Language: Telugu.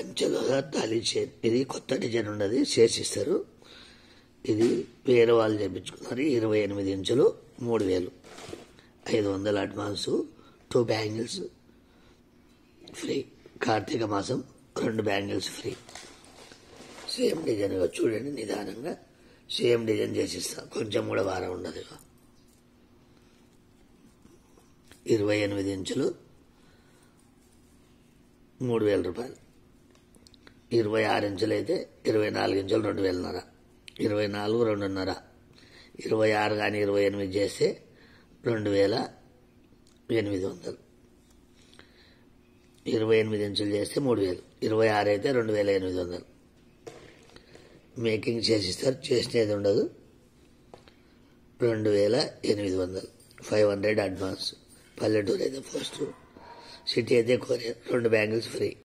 పంచలోహ తాళీ చైన్ ఇది కొత్త డిజైన్ ఉన్నది చేసిస్తారు ఇది వేరే వాళ్ళు చేయించుకున్నారు ఇరవై ఎనిమిది ఇంచులు మూడు వేలు ఐదు వందల advance two bangles free Karthika మాసం రెండు బ్యాంగిల్స్ ఫ్రీ సేమ్ డిజైన్ ఇగో చూడండి నిదానంగా సేమ్ డిజైన్ చేసిస్తా కొంచెం కూడా వారం ఉండదు ఇగో. ఇరవై ఎనిమిది ఇంచులు మూడు వేల రూపాయలు ఇరవై ఆరు ఇంచులు అయితే ఇరవై నాలుగు ఇంచులు రెండు వేలన్నర ఇరవై నాలుగు రెండున్నర ఇరవై ఆరు కానీ ఇరవై ఎనిమిది చేస్తే రెండు వేల ఎనిమిది వందలు ఇరవై ఎనిమిది ఇంచులు చేస్తే మూడు వేలు ఇరవై ఆరు అయితే రెండు వేల ఎనిమిది వందలు మేకింగ్ చేసిస్తారు చేసినది ఉండదు రెండు వేల ఎనిమిది వందలు ఫైవ్ హండ్రెడ్ అడ్వాన్స్ పల్లెటూరు అయితే ఫస్ట్ సిటీ అయితే కొరియర్ రెండు బ్యాంగిల్స్ ఫ్రీ